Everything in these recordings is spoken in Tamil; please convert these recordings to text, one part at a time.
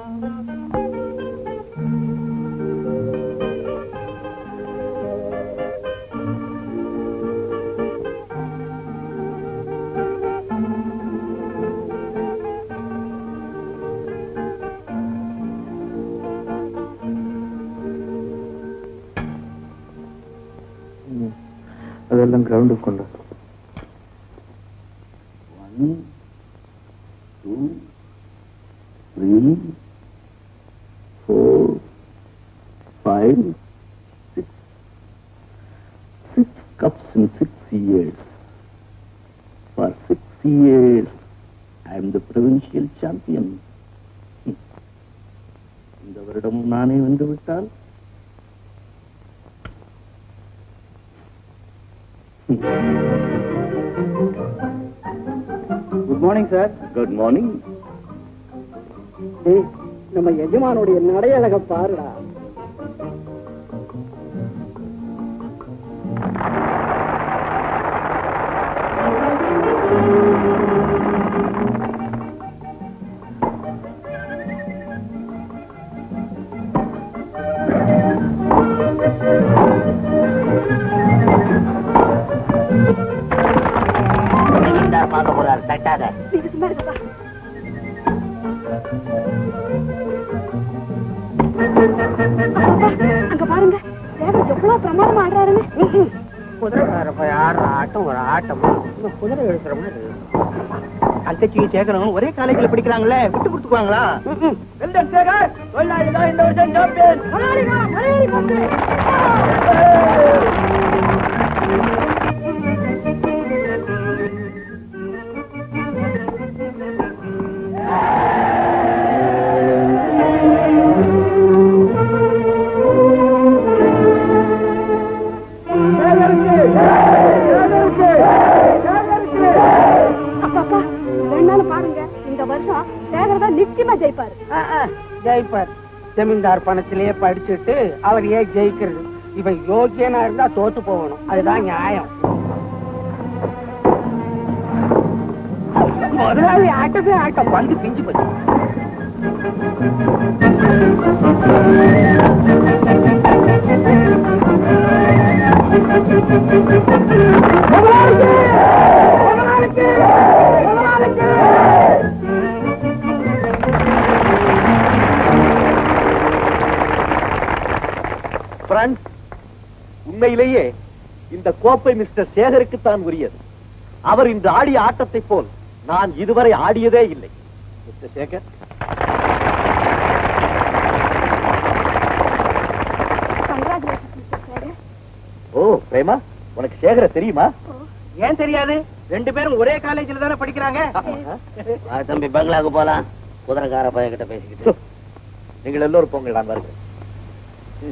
அதெல்லாம் கிரவுண்டுக்கு கொண்டு one two three four five six six cups in six years for six years I am the provincial champion இந்த வருடம் நானே வந்து விட்டால் good morning sir good morning டேய், நம்ம எஜமானுடைய நடையழக பாருடா பார்க்க போறாரு தட்டாத நீங்க சும்மா இருக்கப்பா அங்க பாருங்க சேகர் எவ்வளவு பிரமாதமா ஆடுறாருன்னு குதிரைக்கார போய் ஆடுற ஆட்டம் ஒரு ஆட்டம் இந்த குதிரை எடுக்கிற மாதிரி அந்தச்சி சேகரனும் ஒரே காலேஜ்ல படிக்கிறாங்களே விட்டு கொடுத்துக்குவாங்களா வெல்டன் சேகர் தொழிலாளி தான் இந்த வருஷம் சாம்பியன் அப்பா அப்பா வேணாலும் பாருங்க இந்த வருஷம் சேகர் தான் நிச்சயமா ஜெயிப்பாரு ஜெயிப்பார் ஜமீன்தார் பணத்திலேயே படிச்சுட்டு அவர் ஏன் ஜெயிக்கிறது இவன் யோக்கியனா இருந்தா தோத்து போகணும் அதுதான் நியாயம் முதலாளி ஆட்டமே ஆட்டம் வந்து பிஞ்சு போச்சு பிரான்ஸ் உண்மையிலேயே இந்த கோப்பை மிஸ்டர் சேகருக்கு தான் உரியது அவர் இன்று ஆடிய ஆட்டத்தை போல் நான் இதுவரை ஆடியதே இல்லை mister Sekar congratulation mister Sekar oh Prema உனக்கு சேகர தெரியுமா ஏன் தெரியாது ரெண்டு பேரும் ஒரே காலேஜ்ல தானே படிக்கிறாங்க தம்பி பங்களாக்கு போலாம் குதிரைக்கார பையன் கிட்ட பேசிக்கிட்டு சு, நீங்கள் எல்லோரும் போங்கள் நான் வருகிறேன் ம்.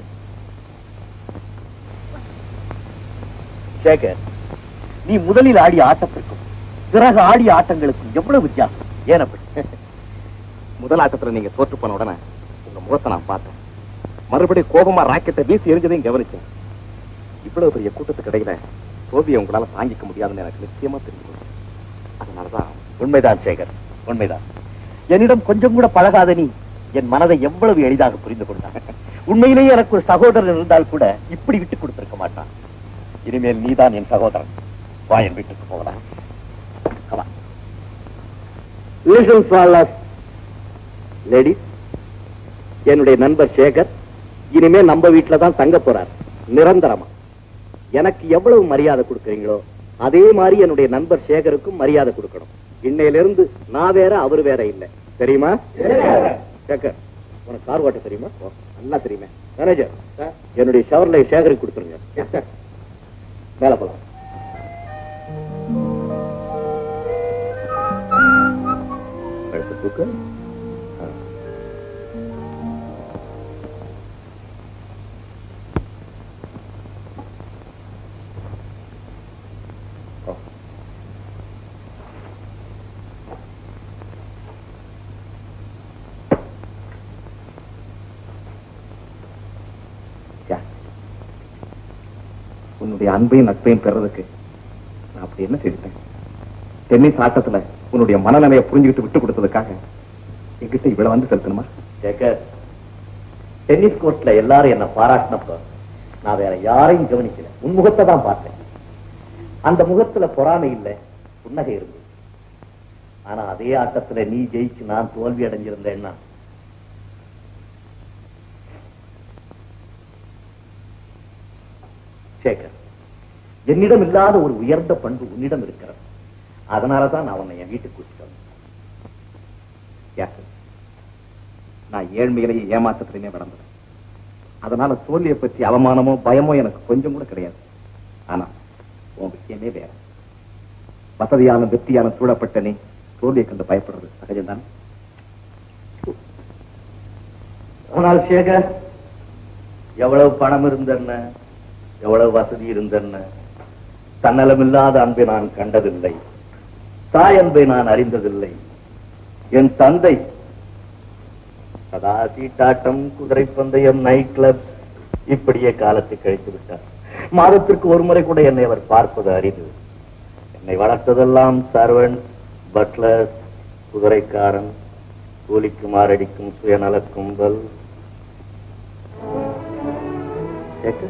சேகர் நீ முதலில் ஆடிய ஆட்டத்திற்கும் பிறகு ஆடிய ஆட்டங்களுக்கும் எவ்வளவு வித்தியாசம் ஏன் அப்படி முதல் ஆட்டத்துல நீங்க தோற்று போன உடனே உங்க முகத்தை நான் பார்த்தேன் மறுபடியும் கோபமா ராக்கெட்டை வீசி எரிஞ்சதையும் கவனிச்சேன் இவ்வளவு பெரிய கூட்டத்துக்கு இடையில தோல்வியை உங்களால தாங்கிக்க முடியாதுன்னு எனக்கு நிச்சயமா தெரியும் அதனாலதான் உண்மைதான் சேகர் உண்மைதான் என்னிடம் கொஞ்சம் கூட பழகாத நீ என் மனதை எவ்வளவு எளிதாக புரிந்து கொண்டான் உண்மையிலேயே எனக்கு ஒரு சகோதரன் இருந்தால் கூட இப்படி விட்டு கொடுத்திருக்க மாட்டான் இனிமேல் நீதான் என் சகோதரன் வா என் வீட்டுக்கு போகலாம் லேடிஸ் என்னுடைய நண்பர் சேகர் இனிமே நம்ம வீட்டுல தான் தங்க போறார் நிரந்தரமா எனக்கு எவ்வளவு மரியாதை கொடுக்குறீங்களோ அதே மாதிரி என்னுடைய நண்பர் சேகருக்கும் மரியாதை கொடுக்கணும் இன்னையிலிருந்து நான் வேற அவர் வேற இல்ல தெரியுமா சேகர் உனக்கு கார் ஓட்ட தெரியுமா ஓ, நல்லா தெரியுமே மேனேஜர் என்னுடைய ஷவர்ல சேகருக்கு கொடுத்துருங்க மேல போலாம் கழுத்து தூக்கு ஆ. ஓ. யா. உன்னுடைய அன்பையும் நட்பையும் பெறதுக்கு நான் அப்படி என்ன செய்துட்டேன் டென்னிஸ் ஆட்டத்துல உன்னுடைய மனநிலையை புரிஞ்சுக்கிட்டு விட்டு கொடுத்ததுக்காக என்கிட்ட இவ்வளவு வந்து செலுத்தணுமா சேகர் டென்னிஸ் கோர்ட்ல எல்லாரும் என்ன பாராட்டினப்ப நான் வேற யாரையும் கவனிக்கல உன் முகத்தை தான் பார்த்தேன் அந்த முகத்துல பொறாமை இல்ல புன்னகை இருந்தது ஆனா அதே ஆட்டத்துல நீ ஜெயிச்சு நான் தோல்வி அடைஞ்சிருந்தேன்னா சேகர் என்னிடம் இல்லாத ஒரு உயர்ந்த பண்பு உன்னிடம் இருக்கிறது அதனாலதான் நான் உன்னை என் வீட்டுக்கு கூட்டிட்டு வந்தேன் யாரு? நான் ஏழ்மையிலேயே ஏமாற்றத்திலுமே வளர்ந்தேன் அதனால தோல்வியை பற்றி அவமானமோ பயமோ எனக்கு கொஞ்சம் கூட கிடையாது ஆனா உன் விஷயமே வேற வசதியாலும் வெற்றியாலும் சூழப்பட்ட நீ தோல்வியை கண்டு பயப்படுறது சகஜம்தான் ஆனால் சேகர் எவ்வளவு பணம் இருந்தென்ன எவ்வளவு வசதி இருந்தென்ன தன்னலமில்லாத அன்பை நான் கண்டதில்லை தாய் அன்பை நான் அறிந்ததில்லை என் தந்தை சதா சீட்டாட்டம் குதிரை பந்தயம் நைட் கிளப் இப்படியே காலத்தை கழித்து விட்டார் மாதத்திற்கு ஒரு முறை கூட என்னை அவர் பார்ப்பது அரிது என்னை வளர்த்ததெல்லாம் சர்வன்ட் பட்லர் குதிரைக்காரன் கூலிக்கு மாரடிக்கும் சுயநல கும்பல் சேகர்,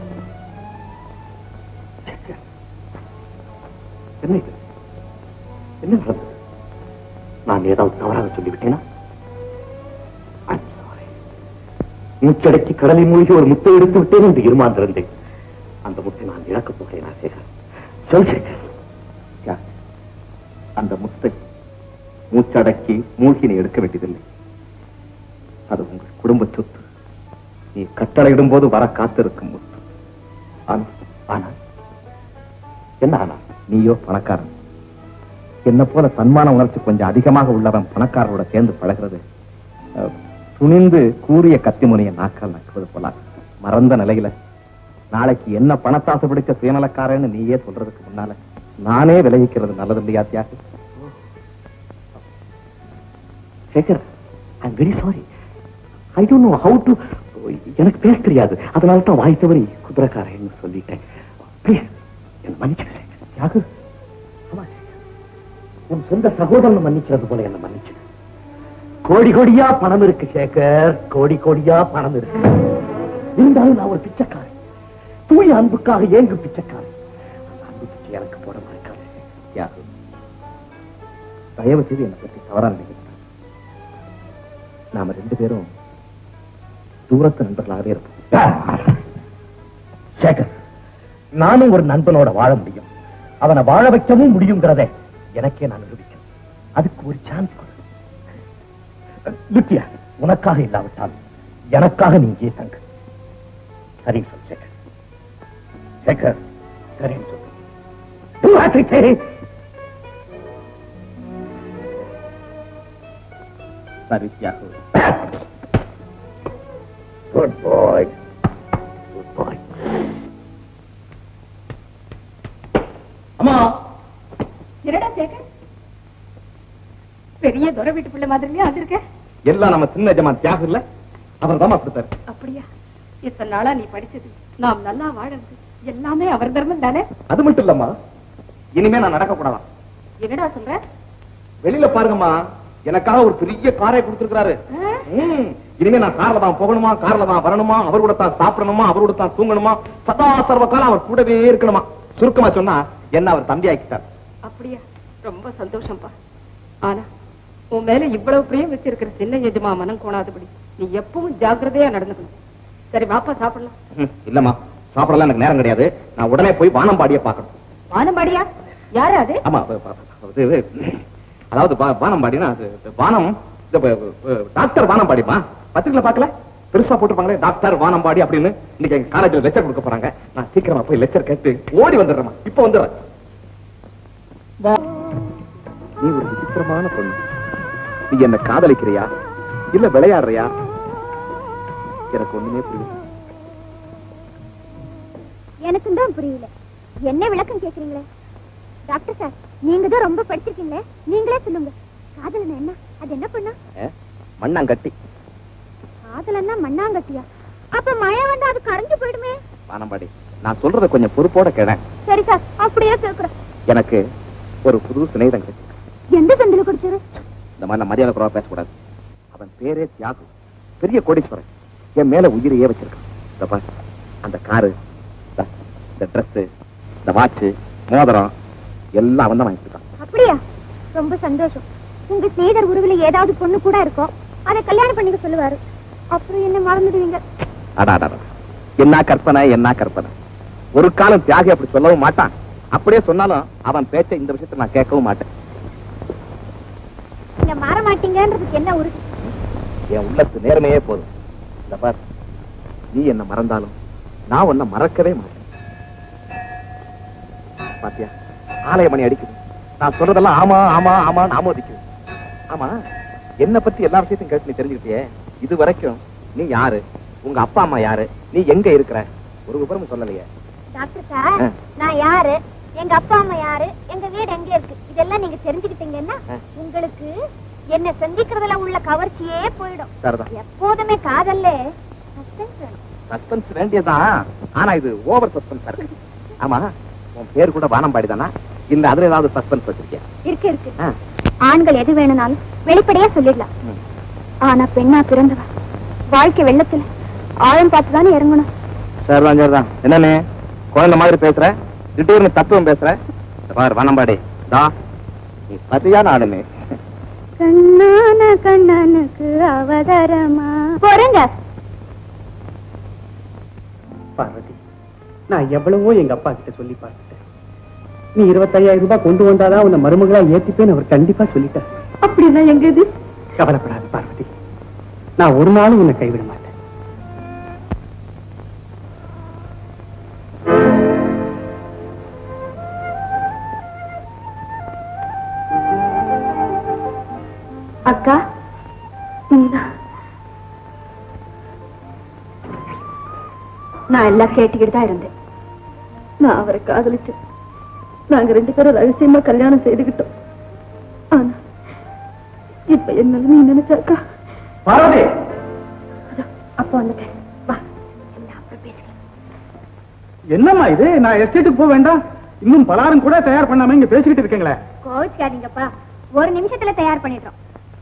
சேகர், என்ன இது? என்ன நடந்தது நான் ஏதாவது தவறாக சொல்லிவிட்டேனா I'm sorry. மூச்சடக்கி கடலை மூழ்கி ஒரு முத்தை எடுத்து விட்டேன் என்று இருமாந்திருந்தேன் அந்த முத்தை நான் இழக்கப் போகிறேன் சேகர் சொல் சேகர் யார்? அந்த முத்தை மூச்சடக்கி மூழ்கி நீ எடுக்க வேண்டியதில்லை அது உங்கள் குடும்ப சொத்து நீ கட்டளையிடும் போது வர காத்திருக்கும் முத்து ஆனா ஆனா என்ன ஆனா நீயோ பணக்காரன் என்ன போல சன்மான உணர்ச்சி கொஞ்சம் அதிகமாக உள்ளவன் பணக்காரரோட சேர்ந்து பழகிறது அஹ், துணிந்து கூறிய கத்திமுனைய நாக்கால் நக்குவது போல மறந்த நிலையில நாளைக்கு என்ன பணத்தாசை பிடிச்ச சுயநலக்காரன்னு நீயே சொல்றதுக்கு முன்னால நானே விளைவிக்கிறது நல்லது இல்லையா Thiyagu Sekar I very sorry I don't know how to எனக்கு பேச தெரியாது அதனால தான் வாய் தவறி குதிரைக்காரன்னு சொல்லிட்டேன் ப்ளீஸ் என்ன மன்னிச்சிடு சேகர் யாரு ஆமா சேகர் உன் சொந்த சகோதரனை மன்னிக்கிறது போல என்ன மன்னிச்சிடு கோடி கோடியா பணம் இருக்கு சேகர் கோடி கோடியா பணம் இருக்கு இருந்தாலும் நான் ஒரு பிச்சைக்காரன் தூய அன்புக்காக ஏங்கும் பிச்சைக்காரன் அந்த அன்பு பிச்சை எனக்கு போட மறக்காது தியாகு தயவு செய்து என்னை பற்றி தவறா நினைக்கிறேன் நாம ரெண்டு பேரும் தூரத்து நண்பர்களாகவே இருப்போம் சேகர் நானும் ஒரு நண்பனோட வாழ முடியும் அவனை வாழ வைக்கவும் முடியுங்கிறத எனக்கே நான் நிரூபிக்கணும் அதுக்கு ஒரு சான்ஸ் கொடு லுக்கியா உனக்காக இல்லாவிட்டால் எனக்காக நீ இங்கே தங்கு சரி சொல் சேகர் சேகர் சரின்னு சொல்லு Do as I say. சரி Thiyagu Good boy. Good boy. அம்மா என்னடா சேகர் பெரிய துரை வீட்டு பிள்ளை மாதிரிலயே வந்திருக்க எல்லாம் நம்ம சின்ன ஜமான் தியாகு இல்ல அவர் தான் கொடுத்தாரு அப்படியா இத்தனை நாளா நீ படிச்சது நாம் நல்லா வாழறது எல்லாமே அவர் தர்மம் தானே அது மட்டும் இல்லம்மா இனிமே நான் நடக்க கூடாதான் என்னடா சொல்ற வெளியில பாருங்கம்மா எனக்காக ஒரு பெரிய காரை கொடுத்திருக்கிறாரு ஆ? ம், இனிமே நான் கார்ல தான் போகணுமா கார்ல தான் வரணுமா அவர் கூட தான் சாப்பிடணுமா அவர் கூட தான் தூங்கணுமா சதா சர்வ காலம் அவர் கூடவே இருக்கணுமா சுருக்கமா சொன்னா என்ன அவர் தம்பி ஆக்கிட்டார் அப்படியா ரொம்ப சந்தோஷம்ப்பா ஆனா உன் மேல இவ்வளவு பிரியம் வச்சிருக்கிற சின்ன எஜமா மனம் கோணாதபடி நீ எப்பவும் ஜாக்கிரதையா நடந்துக்கணும் சரி வாப்பா சாப்பிடலாம் ம், இல்லம்மா சாப்பிடலாம் எனக்கு நேரம் கிடையாது நான் உடனே போய் வானம்பாடியை பார்க்கணும் வானம்பாடியா யாரு அது ஆமா ப- ப- அது அதாவது வா- வானம்பாடினா அது இது வானம் இந்த ப- ப- டாக்டர் வானம்பாடிமா பத்திரிக்கையில பார்க்கல பெருசா போட்டிருப்பாங்களே டாக்டர் வானம்பாடி அப்படின்னு இன்னைக்கு எங்க காலேஜ்ல லெக்சர் கொடுக்க போறாங்க நான் சீக்கிரமா போய் லெக்சர் கேட்டு ஓடி வந்துடுறேம்மா இப்ப வந்துடுறேன் நீ ஒரு விசித்திரமான பொண்ணு நீ என்ன காதலிக்கிறியா இல்ல விளையாடுறியா எனக்கு ஒண்ணுமே புரியல எனக்கும் தான் புரியல என்ன விளக்கம் கேக்குறீங்களே டாக்டர் சார் நீங்க தான் ரொம்ப படிச்சிருக்கீங்களே நீங்களே சொல்லுங்க காதலனா என்ன அது என்ன பண்ணா மண்ணாங்கட்டி காதலன்னா மண்ணாங்கட்டியா அப்ப மழை வந்து அது கரைஞ்சு போயிடுமே வானம்பாடி நான் சொல்றத கொஞ்சம் பொறுப்போட கேளேன் சரி சார் அப்படியே கேக்குறேன் எனக்கு ஒரு புது சிநேகிதம் கிடைச்சு எந்த சந்தில கொடுத்தாரு இந்த மாதிரி நான் மரியாதை குறைவா பேசக்கூடாது அவன் பேரே தியாகு பெரிய கோடீஸ்வரன் என் மேல உயிரையே வச்சிருக்கான் இந்த பாரு, அந்த காரு இந்த- இந்த ட்ரெஸ் இந்த வாட்ச் மோதிரம் எல்லாம் அவன் தான் வாங்கிட்டு அப்படியா ரொம்ப சந்தோஷம் உங்க ஸ்நேகர் உருவில ஏதாவது பொண்ணு கூட இருக்கும் அதை கல்யாணம் பண்ணிக்க சொல்லுவாரு அப்புறம் என்ன மறந்துடுவீங்க அடாடா என்ன கற்பனை என்ன கற்பனை ஒரு காலம் தியாகி அப்படி சொல்லவும் மாட்டான் அப்படியே சொன்னாலும் அவன் பேச்ச இந்த விஷயத்தை நான் கேட்கவும் மாட்டேன் நீங்க மாற மாட்டீங்கன்றதுக்கு என்ன உறுதி என் உள்ளத்து நேர்மையே போதும் இந்த பார் நீ என்ன மறந்தாலும் நான் உன்னை மறக்கவே மாட்டேன் பாத்தியா ஆலய மணி அடிக்குது நான் சொல்றதெல்லாம் ஆமா ஆமா ஆமான்னு ஆமோதிக்குது ஆமா என்ன பத்தி எல்லா விஷயத்தையும் கேட்டு நீ தெரிஞ்சுக்கிட்டியே இது வரைக்கும் நீ யாரு உங்க அப்பா அம்மா யாரு நீ எங்க இருக்கிற ஒரு விவரமும் சொல்லலையே டாக்டர் சார் ஆ. நான் யாரு எங்க அப்பா அம்மா யாரு எங்க வீடு எங்க இருக்கு இதெல்லாம் நீங்க தெரிஞ்சுக்கிட்டீங்கன்னா ஆ. உங்களுக்கு என்ன சந்திக்கிறதுல உள்ள கவர்ச்சியே போயிடும் சரிதான் எப்போதுமே காதல்ல suspense வேணும். சஸ்பென்ஸ் வேண்டியதுதான் ஆனா இது ஓவர் சஸ்பென்ஸ் இருக்கு ஆமா உன் பேர் கூட வானம்பாடி தானா இல்ல அதுல ஏதாவது சஸ்பென்ஸ் வச்சிருக்கேன் இருக்கு இருக்கு ஆ. ஆண்கள் எது வேணும்னாலும் வெளிப்படையா சொல்லிடலாம் ம். ஆனா பெண்ணா பிறந்தவ வாழ்க்கை வெள்ளத்துல ஆழம் பார்த்துதானே இறங்கணும் சரிதான் சரிதான் என்னன்னு குழந்தை மாதிரி பேசுற திடீர்னு தத்துவம் பேசுற இந்த பாரு வானம்பாடி தா நீ சரியான ஆளுமே கண்ணான கண்ணனுக்கு அவதரமா போறங்க பார்வதி நான் எவ்வளவோ எங்க அப்பா கிட்ட சொல்லி பார்த்துட்டேன் நீ இருபத்தையாயிரம் ரூபாய் கொண்டு வந்தாதான் உன்னை மருமகளா ஏத்திப்பேன்னு அவர் கண்டிப்பா சொல்லிட்டார் அப்படின்னா எங்க இது கவலைப்படாத பார்வதி நான் ஒரு நாளும் உன்னை கைவிட மாட்டேன் அக்கா நீனா நான் எல்லாம் கேட்டுக்கிட்டு தான் இருந்தேன் நான் அவரை காதலிச்சேன் நாங்க ரெண்டு பேரும் ரகசியமா கல்யாணம் செய்துகிட்டோம் ஆனா இப்ப என் நிலைமை நினைச்சாக்கா பார்வதி அப்போ வந்துட்டேன் வா எல்லாம் அப்புறம் பேசிக்கலாம் என்னம்மா இது நான் எஸ்டேட்டுக்கு போக வேண்டாம் இன்னும் பலாரம் கூட தயார் பண்ணாம இங்க பேசிக்கிட்டு இருக்கீங்களே கோவிச்சுக்காதீங்கப்பா ஒரு நிமிஷத்துல தயார் பண்ணிடுறோம்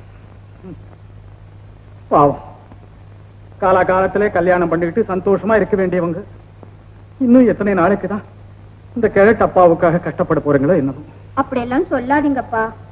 பாவம் காலா காலத்திலே கல்யாணம் பண்ணிக்கிட்டு சந்தோஷமா இருக்க வேண்டியவங்க இன்னும் எத்தனை நாளைக்கு தான் இந்த கிழட்டு அப்பாவுக்காக கஷ்டப்பட போறீங்களோ என்னமோ அப்படியெல்லாம் சொல்லாதீங்கப்பா